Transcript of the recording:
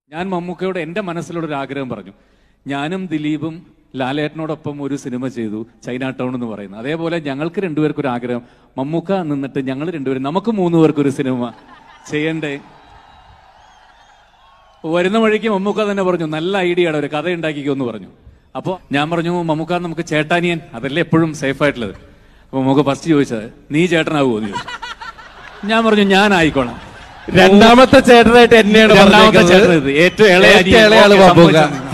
ഞാൻ മമ്മൂക്കയോട് എന്റെ മനസ്സിലുള്ള ഒരു ആഗ്രഹം പറഞ്ഞു ഞാനും ദിലീപും ലാലേട്ടനോടൊപ്പം ഒരു സിനിമ ചെയ്തു ചൈന ടൗൺ എന്ന് പറയുന്നത് അതേപോലെ ഞങ്ങൾക്ക് രണ്ടുപേർക്കും ഒരു ആഗ്രഹം മമ്മൂക്ക നിന്നിട്ട് ഞങ്ങൾ രണ്ടുപേരും നമുക്ക് മൂന്ന് പേർക്ക് ഒരു സിനിമ ചെയ്യണ്ടേ വരുന്ന വഴിക്ക് മമ്മൂക്ക തന്നെ പറഞ്ഞു നല്ല ഐഡിയ ഒരു കഥ ഉണ്ടാക്കിക്കോ എന്ന് പറഞ്ഞു അപ്പോൾ ഞാൻ പറഞ്ഞു മമ്മൂക്ക നമുക്ക് ചേട്ടാനിയൻ അതല്ലേ എപ്പോഴും സേഫ് ആയിട്ടുള്ളത് അപ്പൊ മമ്മൂക്ക ഫസ്റ്റ് ചോദിച്ചത് നീ ചേട്ടനാകുമോ എന്ന് ചോദിച്ചു ഞാൻ പറഞ്ഞു ഞാൻ ആയിക്കോളാം രണ്ടാമത്തെ ചേട്ടനായിട്ട് എന്നെയാണ് രണ്ടാമത്തെ പറഞ്ഞേക്കുന്നത്. ചേട്ടൻ ഇത്. ഏറ്റവും ഇളയ ഏറ്റവും അനിയൻ. ഇളയ ആള് ഓക്കേ, മമ്മൂക്ക. സമ്മതിച്ചു.